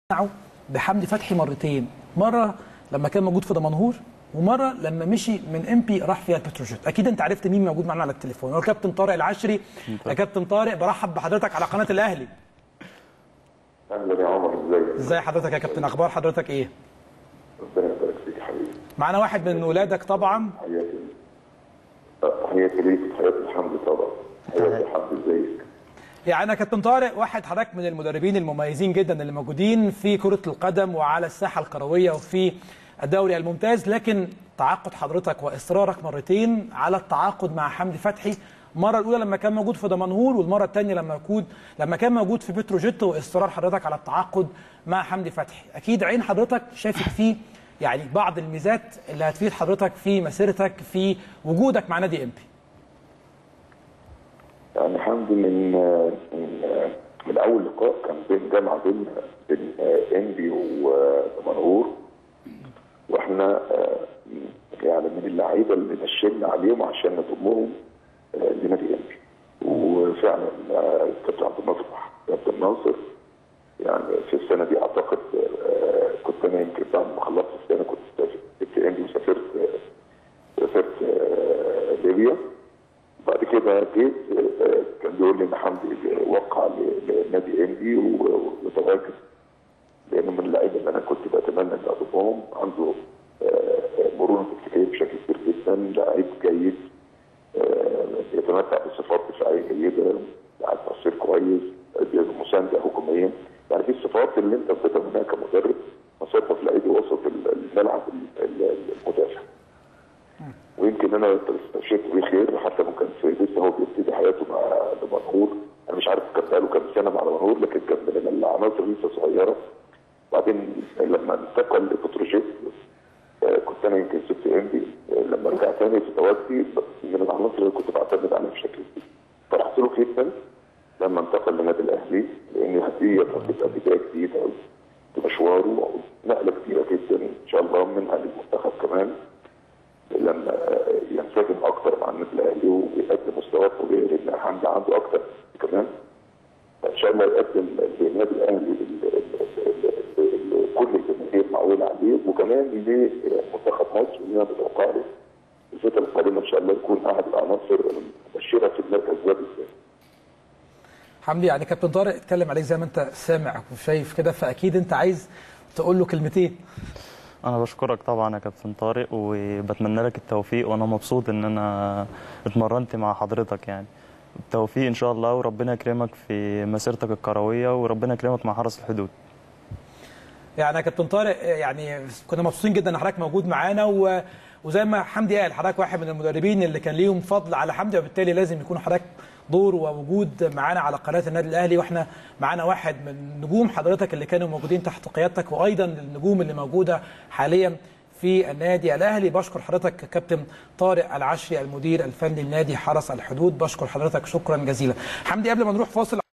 اقنعه بحمدي فتحي مرتين مره لما كان موجود في دمنهور ومره لما مشي من ام بي راح فيها البتروجيت اكيد انت عرفت مين موجود معانا على التليفون هو الكابتن طارق العشري يا كابتن طارق برحب بحضرتك على قناه الاهلي اهلا يا عمر ازيك؟ ازاي حضرتك يا كابتن اخبار حضرتك ايه ربنا يبارك فيك يا حبيبي معانا واحد من ولادك طبعا حياتي أه، حياتي ليك وحياتي الحمد طبعا حياتي الحمد ازيك؟ يعني انا كابتن طارق واحد حضرتك من المدربين المميزين جدا اللي موجودين في كره القدم وعلى الساحه الكرويه وفي الدوري الممتاز لكن تعاقد حضرتك واصرارك مرتين على التعاقد مع حمدي فتحي المره الاولى لما كان موجود في دمنهور والمره الثانيه لما يكون لما كان موجود في بتروجيت واصرار حضرتك على التعاقد مع حمدي فتحي اكيد عين حضرتك شافت فيه يعني بعض الميزات اللي هتفيد حضرتك في مسيرتك في وجودك مع نادي امبي يعني حمدي من من من اول لقاء كان بين جامعه بين بين انبي ودمنهور واحنا آه، يعني من اللعيبه اللي نشلنا عليهم عشان نضمهم آه، لنادي انبي وفعلا آه، كابتن عبد الناصر كابتن ناصر يعني في السنه دي اعتقد آه، كنت انا يمكن بعد ما خلصت السنه كنت سافرت انبي وسافرت آه، سافرت آه، ليبيا بعد كده جيت آه، كان بيقول لي ان حمدي وقع ل- لنادي انبي و- وتواجد لانه من اللعيبه اللي انا كنت بتمنى ان اضمهم عنده آه، مرونه تكتيكيه بشكل كبير جدا لعيب جيد آه، يتمتع بصفات دفاعيه جيده لاعب تصوير كويس بيبقى مسانده هجوميا يعني دي الصفات اللي انت بتتمناها كمدرب خاصه في لعيب وسط الملعب ال- المدافع ويمكن انا استبشرت بيه خير حتى لو كان في لسه هو بيبتدي حياته مع دمنهور انا مش عارف كان بقاله كام سنه مع دمنهور لكن كان من العناصر لسه صغيره بعدين لما انتقل لبتروجيت آه، كنت انا يمكن سبت انبي آه، لما رجع تاني في تواجدي من العناصر اللي كنت بعتمد عليها بشكل كبير فرحت له جدا لما انتقل للنادي الاهلي لان دي هتبقى بدايه جديده في مشواره نقله كبيره جدا ان شاء الله منها للمنتخب كمان لما ينسجم اكتر مع النادي الاهلي ويقدم مستوى طبيعي لان حمدي عنده اكتر كمان ان شاء الله يقدم للنادي الاهلي ال- ال- ال- ال- كل الجماهير معوله عليه وكمان لمنتخب مصر اللي انا متوقع له الفتره القادمه ان شاء الله يكون احد العناصر المبشره في المركز ده بالذات حمدي يعني كابتن طارق اتكلم عليك زي ما انت سامع وشايف كده فاكيد انت عايز تقول له كلمتين انا بشكرك طبعا يا كابتن طارق وبتمنى لك التوفيق وانا مبسوط ان انا اتمرنت مع حضرتك يعني التوفيق ان شاء الله وربنا يكرمك في مسيرتك الكرويه وربنا يكرمك مع حرس الحدود يعني يا كابتن طارق يعني كنا مبسوطين جدا ان حضرتك موجود معانا و... وزي ما حمدي قال حضرتك واحد من المدربين اللي كان ليهم فضل على حمدي وبالتالي لازم يكون حضرتك دور ووجود معانا على قناه النادي الاهلي واحنا معانا واحد من نجوم حضرتك اللي كانوا موجودين تحت قيادتك وايضا النجوم اللي موجوده حاليا في النادي الاهلي بشكر حضرتك كابتن طارق العشري المدير الفني لنادي حرس الحدود بشكر حضرتك شكرا جزيلا حمدي قبل ما نروح فاصل